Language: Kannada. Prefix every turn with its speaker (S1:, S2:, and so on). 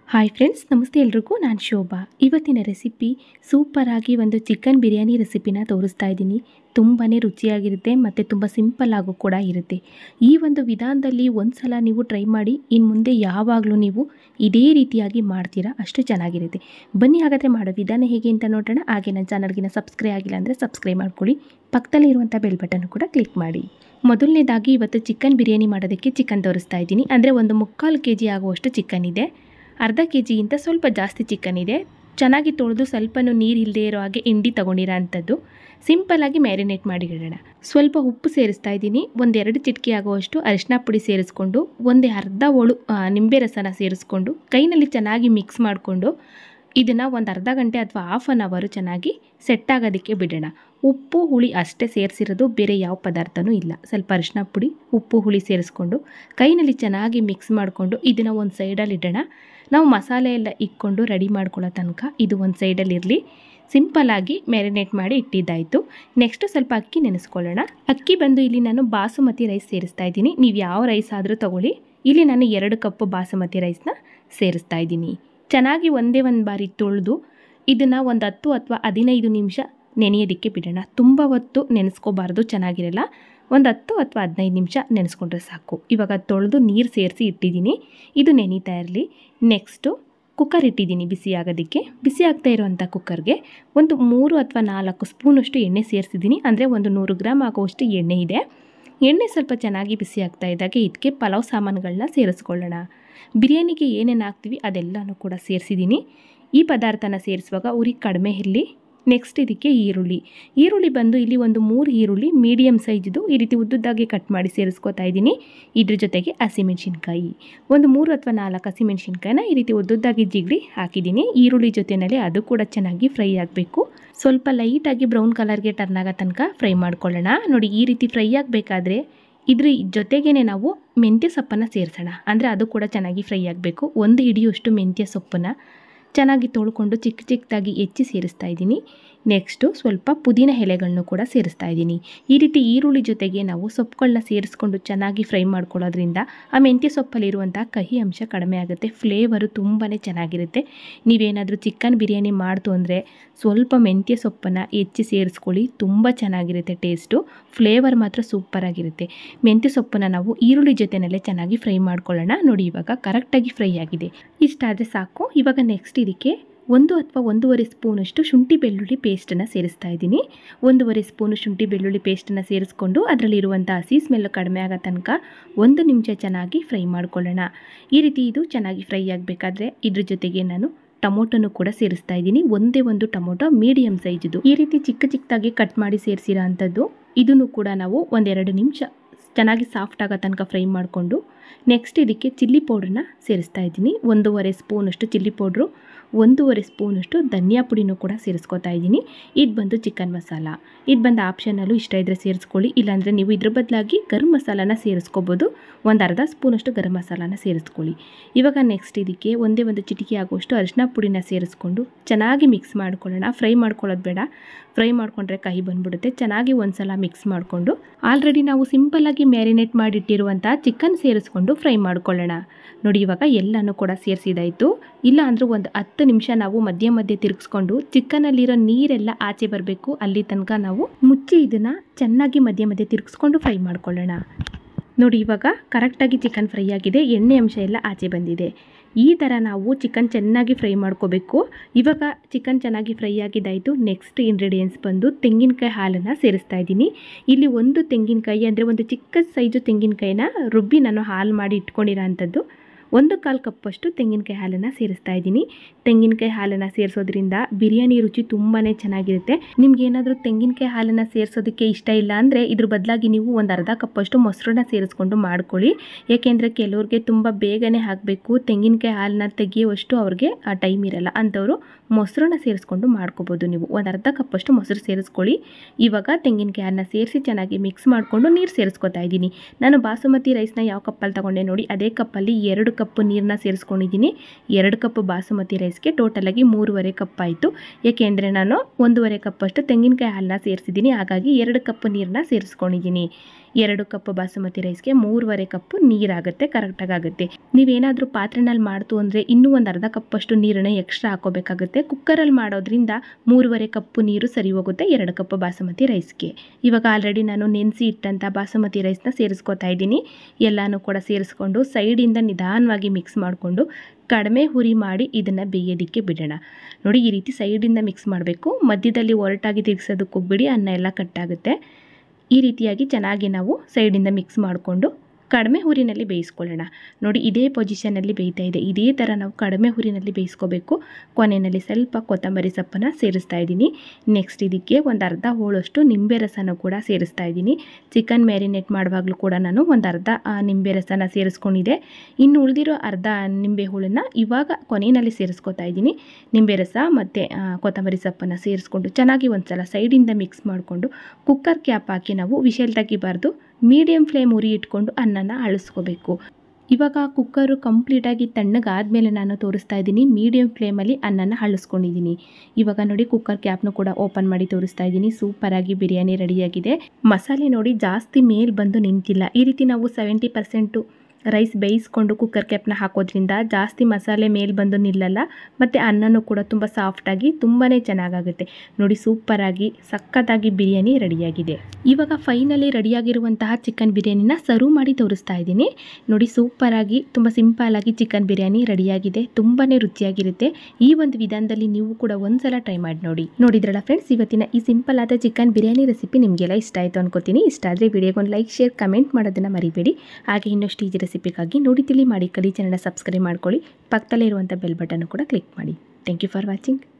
S1: ಹಾಯ್ ಫ್ರೆಂಡ್ಸ್ ನಮಸ್ತೆ ಎಲ್ರಿಗೂ ನಾನು ಶೋಭಾ ಇವತ್ತಿನ ರೆಸಿಪಿ ಸೂಪರಾಗಿ ಒಂದು ಚಿಕನ್ ಬಿರಿಯಾನಿ ರೆಸಿಪಿನ ತೋರಿಸ್ತಾ ಇದ್ದೀನಿ ತುಂಬಾ ರುಚಿಯಾಗಿರುತ್ತೆ ಮತ್ತು ತುಂಬ ಸಿಂಪಲ್ ಆಗು ಕೂಡ ಇರುತ್ತೆ ಈ ಒಂದು ವಿಧಾನದಲ್ಲಿ ಒಂದು ಸಲ ನೀವು ಟ್ರೈ ಮಾಡಿ ಇನ್ನು ಮುಂದೆ ಯಾವಾಗಲೂ ನೀವು ಇದೇ ರೀತಿಯಾಗಿ ಮಾಡ್ತೀರಾ ಅಷ್ಟು ಚೆನ್ನಾಗಿರುತ್ತೆ ಬನ್ನಿ ಹಾಗಾದರೆ ಮಾಡೋ ವಿಧಾನ ಹೇಗೆ ಅಂತ ನೋಡೋಣ ಹಾಗೆ ನನ್ನ ಚಾನಲ್ಗಿನ ಸಬ್ಸ್ಕ್ರೈಬ್ ಆಗಿಲ್ಲ ಅಂದರೆ ಸಬ್ಸ್ಕ್ರೈಬ್ ಮಾಡ್ಕೊಳ್ಳಿ ಪಕ್ಕದಲ್ಲಿ ಇರುವಂಥ ಬೆಲ್ ಬಟನ್ ಕೂಡ ಕ್ಲಿಕ್ ಮಾಡಿ ಮೊದಲನೇದಾಗಿ ಇವತ್ತು ಚಿಕನ್ ಬಿರಿಯಾನಿ ಮಾಡೋದಕ್ಕೆ ಚಿಕನ್ ತೋರಿಸ್ತಾ ಇದ್ದೀನಿ ಅಂದರೆ ಒಂದು ಮುಕ್ಕಾಲು ಕೆ ಜಿ ಆಗುವಷ್ಟು ಚಿಕನ್ ಇದೆ ಅರ್ಧ ಕೆ ಜಿಗಿಂತ ಸ್ವಲ್ಪ ಜಾಸ್ತಿ ಚಿಕನ್ ಇದೆ ಚೆನ್ನಾಗಿ ತೊಳೆದು ಸ್ವಲ್ಪನೂ ನೀರು ಇಲ್ಲದೆ ಇರೋ ಹಾಗೆ ಹಿಂಡಿ ತೊಗೊಂಡಿರೋ ಅಂಥದ್ದು ಸಿಂಪಲ್ಲಾಗಿ ಮ್ಯಾರಿನೇಟ್ ಮಾಡಿ ಇಡೋಣ ಸ್ವಲ್ಪ ಉಪ್ಪು ಸೇರಿಸ್ತಾ ಇದ್ದೀನಿ ಒಂದೆರಡು ಚಿಟಕಿ ಆಗುವಷ್ಟು ಅರಿಶಿನ ಪುಡಿ ಸೇರಿಸ್ಕೊಂಡು ಒಂದೇ ಅರ್ಧ ಒಳು ಆ, ನಿಂಬೆ ರಸನ ಸೇರಿಸ್ಕೊಂಡು ಕೈನಲ್ಲಿ ಚೆನ್ನಾಗಿ ಮಿಕ್ಸ್ ಮಾಡಿಕೊಂಡು ಇದನ್ನು ಒಂದು ಅರ್ಧ ಗಂಟೆ ಅಥವಾ ಹಾಫ್ ಆನ್ ಅವರು ಚೆನ್ನಾಗಿ ಸೆಟ್ ಆಗೋದಕ್ಕೆ ಬಿಡೋಣ ಉಪ್ಪು ಹುಳಿ ಅಷ್ಟೇ ಸೇರಿಸಿರೋದು ಬೇರೆ ಯಾವ ಪದಾರ್ಥನೂ ಇಲ್ಲ ಸ್ವಲ್ಪ ಅರಿಶಿನ ಪುಡಿ ಉಪ್ಪು ಹುಳಿ ಸೇರಿಸ್ಕೊಂಡು ಕೈನಲ್ಲಿ ಚೆನ್ನಾಗಿ ಮಿಕ್ಸ್ ಮಾಡಿಕೊಂಡು ಇದನ್ನು ಒಂದು ಸೈಡಲ್ಲಿ ಇಡೋಣ ನಾವು ಮಸಾಲೆ ಎಲ್ಲ ಇಕ್ಕೊಂಡು ರೆಡಿ ಮಾಡ್ಕೊಳ್ಳೋ ತನಕ ಇದು ಒಂದು ಸೈಡಲ್ಲಿ ಇರಲಿ ಸಿಂಪಲ್ಲಾಗಿ ಮ್ಯಾರಿನೇಟ್ ಮಾಡಿ ಇಟ್ಟಿದ್ದಾಯಿತು ನೆಕ್ಸ್ಟ್ ಸ್ವಲ್ಪ ಅಕ್ಕಿ ನೆನೆಸ್ಕೊಳ್ಳೋಣ ಅಕ್ಕಿ ಬಂದು ಇಲ್ಲಿ ನಾನು ಬಾಸುಮತಿ ರೈಸ್ ಸೇರಿಸ್ತಾ ಇದ್ದೀನಿ ನೀವು ಯಾವ ರೈಸ್ ಆದರೂ ತೊಗೊಳ್ಳಿ ಇಲ್ಲಿ ನಾನು ಎರಡು ಕಪ್ ಬಾಸುಮತಿ ರೈಸ್ನ ಸೇರಿಸ್ತಾ ಇದ್ದೀನಿ ಚೆನ್ನಾಗಿ ಒಂದೇ ಒಂದು ಬಾರಿ ತೊಳೆದು ಇದನ್ನು ಒಂದು ಹತ್ತು ಅಥವಾ ಹದಿನೈದು ನಿಮಿಷ ನೆನೆಯೋದಕ್ಕೆ ಬಿಡೋಣ ತುಂಬ ಹೊತ್ತು ನೆನೆಸ್ಕೋಬಾರ್ದು ಚೆನ್ನಾಗಿರಲ್ಲ ಒಂದು ಹತ್ತು ಅಥವಾ ಹದಿನೈದು ನಿಮಿಷ ನೆನೆಸ್ಕೊಂಡ್ರೆ ಸಾಕು ಇವಾಗ ತೊಳೆದು ನೀರು ಸೇರಿಸಿ ಇಟ್ಟಿದ್ದೀನಿ ಇದು ನೆನೀತಾ ಇರಲಿ ನೆಕ್ಸ್ಟು ಕುಕ್ಕರ್ ಇಟ್ಟಿದ್ದೀನಿ ಬಿಸಿ ಆಗೋದಕ್ಕೆ ಬಿಸಿ ಆಗ್ತಾ ಇರುವಂಥ ಕುಕ್ಕರ್ಗೆ ಒಂದು ಮೂರು ಅಥವಾ ನಾಲ್ಕು ಸ್ಪೂನಷ್ಟು ಎಣ್ಣೆ ಸೇರಿಸಿದ್ದೀನಿ ಅಂದರೆ ಒಂದು ನೂರು ಗ್ರಾಮ್ ಆಗುವಷ್ಟು ಎಣ್ಣೆ ಇದೆ ಎಣ್ಣೆ ಸ್ವಲ್ಪ ಚೆನ್ನಾಗಿ ಬಿಸಿ ಆಗ್ತಾ ಇದ್ದಾಗೆ ಇದಕ್ಕೆ ಪಲಾವ್ ಸಾಮಾನುಗಳನ್ನ ಸೇರಿಸ್ಕೊಳ್ಳೋಣ ಬಿರಿಯಾನಿಗೆ ಏನೇನು ಹಾಕ್ತೀವಿ ಅದೆಲ್ಲನೂ ಕೂಡ ಸೇರಿಸಿದ್ದೀನಿ ಈ ಪದಾರ್ಥನ ಸೇರಿಸುವಾಗ ಉರಿ ಕಡಿಮೆ ಇರಲಿ ನೆಕ್ಸ್ಟ್ ಇದಕ್ಕೆ ಈರುಳ್ಳಿ ಈರುಳ್ಳಿ ಬಂದು ಇಲ್ಲಿ ಒಂದು ಮೂರು ಈರುಳ್ಳಿ ಮೀಡಿಯಮ್ ಸೈಜ್ದು ಈ ರೀತಿ ಉದ್ದುದ್ದಾಗಿ ಕಟ್ ಮಾಡಿ ಸೇರಿಸ್ಕೊತಾ ಇದ್ದೀನಿ ಇದ್ರ ಜೊತೆಗೆ ಹಸಿಮೆಣಸಿನ್ಕಾಯಿ ಒಂದು ಮೂರು ಅಥವಾ ನಾಲ್ಕು ಹಸಿಮೆಣಸಿನ್ಕಾಯಿನ ಈ ರೀತಿ ಉದ್ದುದ್ದಾಗಿ ಜಿಗಳಿ ಹಾಕಿದ್ದೀನಿ ಈರುಳ್ಳಿ ಜೊತೆಯಲ್ಲಿ ಅದು ಕೂಡ ಚೆನ್ನಾಗಿ ಫ್ರೈ ಆಗಬೇಕು ಸ್ವಲ್ಪ ಲೈಟಾಗಿ ಬ್ರೌನ್ ಕಲರ್ಗೆ ಟರ್ನ್ ಆಗೋ ತನಕ ಫ್ರೈ ಮಾಡ್ಕೊಳ್ಳೋಣ ನೋಡಿ ಈ ರೀತಿ ಫ್ರೈ ಆಗಬೇಕಾದ್ರೆ ಇದ್ರ ಜೊತೆಗೇ ನಾವು ಮೆಂತ್ಯ ಸೊಪ್ಪನ್ನು ಸೇರಿಸೋಣ ಅಂದರೆ ಅದು ಕೂಡ ಚೆನ್ನಾಗಿ ಫ್ರೈ ಆಗಬೇಕು ಒಂದು ಹಿಡಿಯುವಷ್ಟು ಮೆಂತ್ಯ ಸೊಪ್ಪನ್ನು ಚೆನ್ನಾಗಿ ತೊಳ್ಕೊಂಡು ಚಿಕ್ಕ ಚಿಕ್ಕದಾಗಿ ಹೆಚ್ಚಿ ಸೇರಿಸ್ತಾ ಇದ್ದೀನಿ ನೆಕ್ಸ್ಟು ಸ್ವಲ್ಪ ಪುದೀನ ಎಲೆಗಳನ್ನು ಕೂಡ ಸೇರಿಸ್ತಾ ಇದ್ದೀನಿ ಈ ರೀತಿ ಈರುಳ್ಳಿ ಜೊತೆಗೆ ನಾವು ಸೊಪ್ಪುಗಳನ್ನ ಸೇರಿಸ್ಕೊಂಡು ಚೆನ್ನಾಗಿ ಫ್ರೈ ಮಾಡ್ಕೊಳ್ಳೋದ್ರಿಂದ ಆ ಮೆಂತ್ಯ ಸೊಪ್ಪಲ್ಲಿರುವಂಥ ಕಹಿ ಅಂಶ ಕಡಿಮೆ ಆಗುತ್ತೆ ಫ್ಲೇವರು ತುಂಬಾ ಚೆನ್ನಾಗಿರುತ್ತೆ ನೀವೇನಾದರೂ ಚಿಕನ್ ಬಿರಿಯಾನಿ ಮಾಡ್ತು ಅಂದರೆ ಸ್ವಲ್ಪ ಮೆಂತ್ಯ ಸೊಪ್ಪನ್ನು ಹೆಚ್ಚಿ ಸೇರಿಸ್ಕೊಳ್ಳಿ ತುಂಬ ಚೆನ್ನಾಗಿರುತ್ತೆ ಟೇಸ್ಟು ಫ್ಲೇವರ್ ಮಾತ್ರ ಸೂಪರಾಗಿರುತ್ತೆ ಮೆಂತ್ಯ ಸೊಪ್ಪನ್ನು ನಾವು ಈರುಳ್ಳಿ ಜೊತೆಯಲ್ಲೇ ಚೆನ್ನಾಗಿ ಫ್ರೈ ಮಾಡ್ಕೊಳ್ಳೋಣ ನೋಡಿ ಇವಾಗ ಕರೆಕ್ಟಾಗಿ ಫ್ರೈ ಆಗಿದೆ ಇಷ್ಟಾದರೆ ಸಾಕು ಇವಾಗ ನೆಕ್ಸ್ಟ್ ಇದಕ್ಕೆ ಒಂದು ಅಥವಾ ಒಂದೂವರೆ ಸ್ಪೂನಷ್ಟು ಶುಂಠಿ ಬೆಳ್ಳುಳ್ಳಿ ಪೇಸ್ಟನ್ನು ಸೇರಿಸ್ತಾ ಇದ್ದೀನಿ ಒಂದೂವರೆ ಸ್ಪೂನು ಶುಂಠಿ ಬೆಳ್ಳುಳ್ಳಿ ಪೇಸ್ಟನ್ನು ಸೇರಿಸ್ಕೊಂಡು ಅದರಲ್ಲಿರುವಂಥ ಹಸಿ ಸ್ಮೆಲ್ ಕಡಿಮೆ ಆಗೋ ತನಕ ಒಂದು ನಿಮಿಷ ಚೆನ್ನಾಗಿ ಫ್ರೈ ಮಾಡ್ಕೊಳ್ಳೋಣ ಈ ರೀತಿ ಇದು ಚೆನ್ನಾಗಿ ಫ್ರೈ ಆಗಬೇಕಾದ್ರೆ ಇದ್ರ ಜೊತೆಗೆ ನಾನು ಟೊಮೊಟೊನು ಕೂಡ ಸೇರಿಸ್ತಾ ಇದ್ದೀನಿ ಒಂದೇ ಒಂದು ಟೊಮೊಟೊ ಮೀಡಿಯಮ್ ಸೈಜ್ದು ಈ ರೀತಿ ಚಿಕ್ಕ ಚಿಕ್ಕದಾಗಿ ಕಟ್ ಮಾಡಿ ಸೇರಿಸಿರೋ ಅಂಥದ್ದು ಇದನ್ನು ಕೂಡ ನಾವು ಒಂದೆರಡು ನಿಮಿಷ ಚೆನ್ನಾಗಿ ಸಾಫ್ಟ್ ಆಗೋ ತನಕ ಫ್ರೈ ಮಾಡಿಕೊಂಡು ನೆಕ್ಸ್ಟ್ ಇದಕ್ಕೆ ಚಿಲ್ಲಿ ಪೌಡ್ರನ್ನ ಸೇರಿಸ್ತಾ ಇದ್ದೀನಿ ಒಂದೂವರೆ ಸ್ಪೂನಷ್ಟು ಚಿಲ್ಲಿ ಪೌಡ್ರು ಒಂದೂವರೆ ಸ್ಪೂನಷ್ಟು ಧನಿಯಾ ಪುಡಿನೂ ಕೂಡ ಸೇರಿಸ್ಕೊತಾ ಇದ್ದೀನಿ ಇದು ಬಂದು ಚಿಕನ್ ಮಸಾಲ ಇದು ಬಂದು ಆಪ್ಷನಲ್ಲೂ ಇಷ್ಟ ಇದ್ದರೆ ಸೇರಿಸ್ಕೊಳ್ಳಿ ಇಲ್ಲಾಂದರೆ ನೀವು ಇದ್ರ ಬದಲಾಗಿ ಗರಂ ಮಸಾಲಾನ ಸೇರಿಸ್ಕೋಬೋದು ಒಂದು ಅರ್ಧ ಸ್ಪೂನಷ್ಟು ಗರಂ ಮಸಾಲಾನ ಸೇರಿಸ್ಕೊಳ್ಳಿ ಇವಾಗ ನೆಕ್ಸ್ಟ್ ಇದಕ್ಕೆ ಒಂದೇ ಒಂದು ಚಿಟಿಕೆ ಆಗುವಷ್ಟು ಅರಿಶಿನ ಪುಡಿನ ಸೇರಿಸ್ಕೊಂಡು ಚೆನ್ನಾಗಿ ಮಿಕ್ಸ್ ಮಾಡ್ಕೊಳ್ಳೋಣ ಫ್ರೈ ಮಾಡ್ಕೊಳ್ಳೋದು ಬೇಡ ಫ್ರೈ ಮಾಡಿಕೊಂಡ್ರೆ ಕಹಿ ಬಂದ್ಬಿಡುತ್ತೆ ಚೆನ್ನಾಗಿ ಒಂದ್ಸಲ ಮಿಕ್ಸ್ ಮಾಡಿಕೊಂಡು ಆಲ್ರೆಡಿ ನಾವು ಸಿಂಪಲ್ಲಾಗಿ ಮ್ಯಾರಿನೇಟ್ ಮಾಡಿಟ್ಟಿರುವಂಥ ಚಿಕನ್ ಸೇರಿಸ್ಕೊಂಡು ಫ್ರೈ ಮಾಡ್ಕೊಳ್ಳೋಣ ನೋಡಿ ಇವಾಗ ಎಲ್ಲನೂ ಕೂಡ ಸೇರಿಸಿದಾಯಿತು ಇಲ್ಲ ಅಂದರೂ ಒಂದು ಹತ್ತು ನಿಮಿಷ ನಾವು ಮಧ್ಯ ಮಧ್ಯೆ ತಿರುಗಿಸ್ಕೊಂಡು ಚಿಕನಲ್ಲಿರೋ ನೀರೆಲ್ಲ ಆಚೆ ಬರಬೇಕು ಅಲ್ಲಿ ತನಕ ನಾವು ಮುಚ್ಚಿ ಇದನ್ನು ಚೆನ್ನಾಗಿ ಮಧ್ಯ ಮಧ್ಯೆ ತಿರುಗಿಸ್ಕೊಂಡು ಫ್ರೈ ಮಾಡ್ಕೊಳ್ಳೋಣ ನೋಡಿ ಇವಾಗ ಕರೆಕ್ಟಾಗಿ ಚಿಕನ್ ಫ್ರೈ ಆಗಿದೆ ಎಣ್ಣೆ ಅಂಶ ಎಲ್ಲ ಆಚೆ ಬಂದಿದೆ ಈ ಥರ ನಾವು ಚಿಕನ್ ಚೆನ್ನಾಗಿ ಫ್ರೈ ಮಾಡ್ಕೋಬೇಕು ಇವಾಗ ಚಿಕನ್ ಚೆನ್ನಾಗಿ ಫ್ರೈ ಆಗಿದ್ದಾಯಿತು ನೆಕ್ಸ್ಟ್ ಇಂಗ್ರೀಡಿಯೆಂಟ್ಸ್ ಬಂದು ತೆಂಗಿನಕಾಯಿ ಹಾಲನ್ನು ಸೇರಿಸ್ತಾ ಇದ್ದೀನಿ ಇಲ್ಲಿ ಒಂದು ತೆಂಗಿನಕಾಯಿ ಅಂದರೆ ಒಂದು ಚಿಕ್ಕ ಸೈಜು ತೆಂಗಿನಕಾಯಿನ ರುಬ್ಬಿ ನಾನು ಹಾಲು ಮಾಡಿ ಇಟ್ಕೊಂಡಿರೋ ಅಂಥದ್ದು ಒಂದು ಕಾಲು ಕಪ್ಪಷ್ಟು ತೆಂಗಿನಕಾಯಿ ಹಾಲನ್ನು ಸೇರಿಸ್ತಾ ಇದ್ದೀನಿ ತೆಂಗಿನಕಾಯಿ ಹಾಲನ್ನು ಸೇರಿಸೋದ್ರಿಂದ ಬಿರಿಯಾನಿ ರುಚಿ ತುಂಬಾ ಚೆನ್ನಾಗಿರುತ್ತೆ ನಿಮ್ಗೆ ಏನಾದರೂ ತೆಂಗಿನಕಾಯಿ ಹಾಲನ್ನು ಸೇರಿಸೋದಕ್ಕೆ ಇಷ್ಟ ಇಲ್ಲ ಅಂದರೆ ಇದ್ರ ಬದಲಾಗಿ ನೀವು ಒಂದು ಅರ್ಧ ಕಪ್ಪಷ್ಟು ಮೊಸರನ್ನ ಸೇರಿಸ್ಕೊಂಡು ಮಾಡ್ಕೊಳ್ಳಿ ಏಕೆಂದರೆ ಕೆಲವ್ರಿಗೆ ತುಂಬ ಬೇಗನೆ ಹಾಕಬೇಕು ತೆಂಗಿನಕಾಯಿ ಹಾಲನ್ನ ತೆಗಿಯುವಷ್ಟು ಅವ್ರಿಗೆ ಆ ಟೈಮ್ ಇರಲ್ಲ ಅಂಥವ್ರು ಮೊಸರನ್ನ ಸೇರಿಸ್ಕೊಂಡು ಮಾಡ್ಕೋಬೋದು ನೀವು ಒಂದು ಅರ್ಧ ಕಪ್ಪಷ್ಟು ಮೊಸರು ಸೇರಿಸ್ಕೊಳ್ಳಿ ಇವಾಗ ತೆಂಗಿನಕಾಯಿ ಹಾಲನ್ನ ಸೇರಿಸಿ ಚೆನ್ನಾಗಿ ಮಿಕ್ಸ್ ಮಾಡಿಕೊಂಡು ನೀರು ಸೇರಿಸ್ಕೊತಾ ಇದ್ದೀನಿ ನಾನು ಬಾಸುಮತಿ ರೈಸ್ನ ಯಾವ ಕಪ್ಪಲ್ಲಿ ತಗೊಂಡೆ ನೋಡಿ ಅದೇ ಕಪ್ಪಲ್ಲಿ ಎರಡು ಕಪ್ ನೀರನ್ನ ಸೇರಿಸ್ಕೊಂಡಿದ್ದೀನಿ ಎರಡು ಕಪ್ ಬಾಸುಮತಿ ರೈಸ್ಗೆ ಟೋಟಲಾಗಿ ಮೂರುವರೆ ಕಪ್ ಆಯಿತು ಏಕೆಂದರೆ ನಾನು ಒಂದೂವರೆ ಕಪ್ಪಷ್ಟು ತೆಂಗಿನಕಾಯಿ ಹಾಲನ್ನ ಸೇರಿಸಿದ್ದೀನಿ ಹಾಗಾಗಿ ಎರಡು ಕಪ್ ನೀರನ್ನ ಸೇರಿಸ್ಕೊಂಡಿದ್ದೀನಿ ಎರಡು ಕಪ್ ಬಾಸುಮತಿ ರೈಸ್ಗೆ ಮೂರುವರೆ ಕಪ್ ನೀರಾಗುತ್ತೆ ಕರೆಕ್ಟಾಗಿ ಆಗುತ್ತೆ ನೀವೇನಾದರೂ ಪಾತ್ರೆನಲ್ಲಿ ಮಾಡ್ತು ಅಂದರೆ ಇನ್ನೂ ಒಂದು ಅರ್ಧ ಕಪ್ಪಷ್ಟು ನೀರನ್ನು ಎಕ್ಸ್ಟ್ರಾ ಹಾಕೋಬೇಕಾಗುತ್ತೆ ಕುಕ್ಕರಲ್ಲಿ ಮಾಡೋದ್ರಿಂದ ಮೂರುವರೆ ಕಪ್ಪು ನೀರು ಸರಿ ಹೋಗುತ್ತೆ ಎರಡು ಕಪ್ ಬಾಸುಮತಿ ರೈಸ್ಗೆ ಇವಾಗ ಆಲ್ರೆಡಿ ನಾನು ನೆನೆಸಿ ಇಟ್ಟಂಥ ಬಾಸುಮತಿ ರೈಸ್ನ ಸೇರಿಸ್ಕೊತಾ ಇದ್ದೀನಿ ಎಲ್ಲನೂ ಕೂಡ ಸೇರಿಸ್ಕೊಂಡು ಸೈಡಿಂದ ನಿಧಾನವಾಗಿ ಮಿಕ್ಸ್ ಮಾಡಿಕೊಂಡು ಕಡಿಮೆ ಹುರಿ ಮಾಡಿ ಇದನ್ನು ಬೇಯೋದಕ್ಕೆ ಬಿಡೋಣ ನೋಡಿ ಈ ರೀತಿ ಸೈಡಿಂದ ಮಿಕ್ಸ್ ಮಾಡಬೇಕು ಮಧ್ಯದಲ್ಲಿ ಒರಟಾಗಿ ತಿರ್ಗಿಸೋದಕ್ಕೆ ಹೋಗ್ಬಿಡಿ ಅನ್ನ ಎಲ್ಲ ಕಟ್ಟಾಗುತ್ತೆ ಈ ರೀತಿಯಾಗಿ ಚೆನ್ನಾಗಿ ನಾವು ಸೈಡಿಂದ ಮಿಕ್ಸ್ ಮಾಡಿಕೊಂಡು ಕಡಿಮೆ ಹುರಿನಲ್ಲಿ ಬೇಯಿಸ್ಕೊಳ್ಳೋಣ ನೋಡಿ ಇದೇ ಪೊಸಿಷನಲ್ಲಿ ಬೇಯ್ತಾ ಇದೆ ಇದೇ ಥರ ನಾವು ಕಡಿಮೆ ಹುರಿನಲ್ಲಿ ಬೇಯಿಸ್ಕೋಬೇಕು ಕೊನೆಯಲ್ಲಿ ಸ್ವಲ್ಪ ಕೊತ್ತಂಬರಿ ಸೊಪ್ಪನ್ನು ಸೇರಿಸ್ತಾ ಇದ್ದೀನಿ ನೆಕ್ಸ್ಟ್ ಇದಕ್ಕೆ ಒಂದು ಅರ್ಧ ಹೋಳಷ್ಟು ನಿಂಬೆ ರಸನ ಕೂಡ ಸೇರಿಸ್ತಾ ಇದ್ದೀನಿ ಚಿಕನ್ ಮ್ಯಾರಿನೇಟ್ ಮಾಡುವಾಗಲೂ ಕೂಡ ನಾನು ಒಂದು ಅರ್ಧ ಆ, ನಿಂಬೆ ರಸನ ಸೇರಿಸ್ಕೊಂಡಿದ್ದೆ ಇನ್ನು ಉಳಿದಿರೋ ಅರ್ಧ ನಿಂಬೆ ಹುಳನ್ನ ಇವಾಗ ಕೊನೆಯಲ್ಲಿ ಸೇರಿಸ್ಕೊತಾ ಇದ್ದೀನಿ ನಿಂಬೆ ರಸ ಮತ್ತು ಕೊತ್ತಂಬರಿ ಸೊಪ್ಪನ್ನು ಸೇರಿಸ್ಕೊಂಡು ಚೆನ್ನಾಗಿ ಒಂದು ಸಲ ಸೈಡಿಂದ ಮಿಕ್ಸ್ ಮಾಡಿಕೊಂಡು ಕುಕ್ಕರ್ ಕ್ಯಾಪ್ ಹಾಕಿ ನಾವು ವಿಷಲ್ ತೆಗಿಬಾರ್ದು ಮೀಡಿಯಮ್ ಫ್ಲೇಮ್ ಉರಿ ಇಟ್ಕೊಂಡು ಅನ್ನನ ಅಳಿಸ್ಕೋಬೇಕು ಇವಾಗ ಕುಕ್ಕರು ಕಂಪ್ಲೀಟಾಗಿ ತಣ್ಣಗಾದ್ಮೇಲೆ ನಾನು ತೋರಿಸ್ತಾ ಇದ್ದೀನಿ ಮೀಡಿಯಮ್ ಫ್ಲೇಮಲ್ಲಿ ಅನ್ನನ ಹಳಿಸ್ಕೊಂಡಿದ್ದೀನಿ ಇವಾಗ ನೋಡಿ ಕುಕ್ಕರ್ ಕ್ಯಾಪ್ನು ಕೂಡ ಓಪನ್ ಮಾಡಿ ತೋರಿಸ್ತಾ ಇದ್ದೀನಿ ಸೂಪರಾಗಿ ಬಿರಿಯಾನಿ ರೆಡಿಯಾಗಿದೆ ಮಸಾಲೆ ನೋಡಿ ಜಾಸ್ತಿ ಮೇಲ್ ಬಂದು ನಿಂತಿಲ್ಲ ಈ ರೀತಿ ನಾವು ಸೆವೆಂಟಿ ಪರ್ಸೆಂಟು ರೈಸ್ ಬೇಯಿಸ್ಕೊಂಡು ಕುಕ್ಕರ್ ಕ್ಯಾಪ್ನ ಹಾಕೋದ್ರಿಂದ ಜಾಸ್ತಿ ಮಸಾಲೆ ಮೇಲ್ ಬಂದು ನಿಲ್ಲಲ್ಲ ಮತ್ತು ಅನ್ನನೂ ಕೂಡ ತುಂಬ ಸಾಫ್ಟಾಗಿ ತುಂಬಾ ಚೆನ್ನಾಗಾಗುತ್ತೆ ನೋಡಿ ಸೂಪರಾಗಿ ಸಖತ್ತಾಗಿ ಬಿರಿಯಾನಿ ರೆಡಿಯಾಗಿದೆ ಇವಾಗ ಫೈನಲಿ ರೆಡಿಯಾಗಿರುವಂತಹ ಚಿಕನ್ ಬಿರಿಯಾನಿನ ಸರ್ವ್ ಮಾಡಿ ತೋರಿಸ್ತಾ ಇದ್ದೀನಿ ನೋಡಿ ಸೂಪರಾಗಿ ತುಂಬ ಸಿಂಪಲ್ಲಾಗಿ ಚಿಕನ್ ಬಿರಿಯಾನಿ ರೆಡಿಯಾಗಿದೆ ತುಂಬಾ ರುಚಿಯಾಗಿರುತ್ತೆ ಈ ಒಂದು ವಿಧಾನದಲ್ಲಿ ನೀವು ಕೂಡ ಒಂದ್ಸಲ ಟ್ರೈ ಮಾಡಿ ನೋಡಿ ನೋಡಿದ್ರಲ್ಲ ಫ್ರೆಂಡ್ಸ್ ಇವತ್ತಿನ ಈ ಸಿಂಪಲ್ ಆದ ಚಿಕನ್ ಬಿರಿಯಾನಿ ರೆಸಿಪಿ ನಿಮಗೆಲ್ಲ ಇಷ್ಟ ಆಯಿತು ಅನ್ಕೋತೀನಿ ಇಷ್ಟ ಆದರೆ ವಿಡಿಯೋಗೊಂದು ಲೈಕ್ ಶೇರ್ ಕಮೆಂಟ್ ಮಾಡೋದನ್ನು ಮರಿಬೇಡಿ ಹಾಗೆ ಇನ್ನಷ್ಟು ಈಜಿ ರೆಸಿಪಿಗಾಗಿ ನೋಡಿ ತಿಳಿ ಮಾಡಿ ಕಲಿ ಚಾನಲ್ ಸಬ್ಸ್ಕ್ರೈಬ್ ಮಾಡ್ಕೊಳ್ಳಿ ಪಕ್ಕದಲ್ಲೇ ಇರುವಂಥ ಬೆಲ್ ಬಟನ್ ಕೂಡ ಕ್ಲಿಕ್ ಮಾಡಿ ಥ್ಯಾಂಕ್ ಯು ಫಾರ್ ವಾಚಿಂಗ್